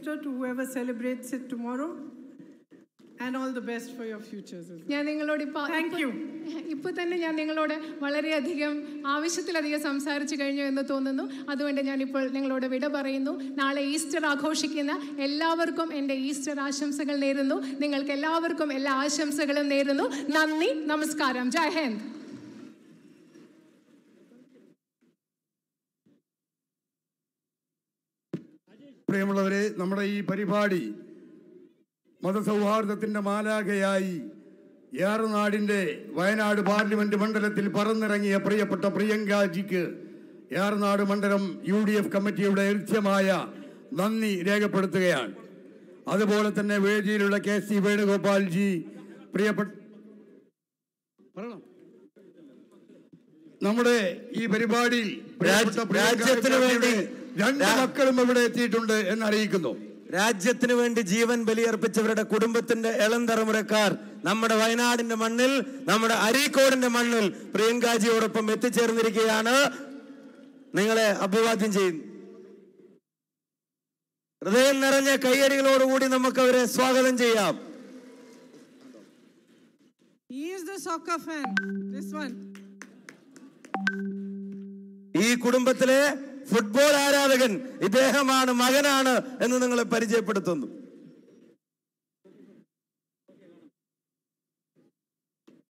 Easter to whoever celebrates it tomorrow. And all the best for your futures as well. ഞാൻ നിങ്ങളോട് ഇപ്പൊ Thank you. ഇപ്പൊ തന്നെ ഞാൻ നിങ്ങളോട് വളരെയധികം ആവശ്യത്തിലധികം സംസാരിച്ചു കഴിഞ്ഞു എന്ന് തോന്നുന്നു അതുകൊണ്ട് ഞാൻ ഇപ്പോൾ നിങ്ങളോട് വിട പറയുന്നു നാളെ ഈസ്റ്റർ ആഘോഷിക്കുന്ന എല്ലാവർക്കും എൻ്റെ ഈസ്റ്റർ ആശംസകൾ നേരുന്നു നിങ്ങൾക്ക് എല്ലാവർക്കും എല്ലാ ആശംസകളും നേരുന്നു നന്ദി നമസ്കാരം ജയ് ഹിന്ദ് പ്രിയമുള്ളവരെ നമ്മുടെ ഈ പരിപാടി മതസൗഹാർദ്ദത്തിന്റെ മാലാഖയായി ഏറനാടിന്റെ വയനാട് പാർലമെന്റ് മണ്ഡലത്തിൽ പറന്നിറങ്ങിയ പ്രിയപ്പെട്ട പ്രിയങ്കാജിക്ക് ഏറനാട് മണ്ഡലം യു ഡി എഫ് കമ്മിറ്റിയുടെ കൃത്യമായ നന്ദി രേഖപ്പെടുത്തുകയാണ് അതുപോലെ തന്നെ വേദിയിലുള്ള കെ സി വേണുഗോപാൽജി പ്രിയപ്പെട്ട പറയണം നമ്മുടെ ഈ പരിപാടിയിൽ പ്രിയപ്പെട്ട പ്രിയങ്ക രാജ്യത്തിന് വേണ്ടി രണ്ട് രാ- മക്കളും ഇവിടെ എത്തിയിട്ടുണ്ട് എന്നറിയിക്കുന്നു രാജ്യത്തിന് വേണ്ടി ജീവൻ ബലിയർപ്പിച്ചവരുടെ കുടുംബത്തിന്റെ ഇളം തലമുറക്കാർ നമ്മുടെ വയനാടിന്റെ മണ്ണിൽ നമ്മുടെ അരീക്കോടിന്റെ മണ്ണിൽ പ്രിയങ്കാജിയോടൊപ്പം എത്തിച്ചേർന്നിരിക്കുകയാണ് നിങ്ങളെ അഭിവാദ്യം ചെയ്യുന്നു ഹൃദയം നിറഞ്ഞ കയ്യടികളോടുകൂടി നമുക്ക് അവരെ സ്വാഗതം ചെയ്യാം He is the soccer fan. This one. ഈ കുടുംബത്തിലെ ഫുട്ബോൾ ആരാധകൻ ഇദ്ദേഹമാണ് മകനാണ് എന്ന് നിങ്ങളെ പരിചയപ്പെടുത്തുന്നു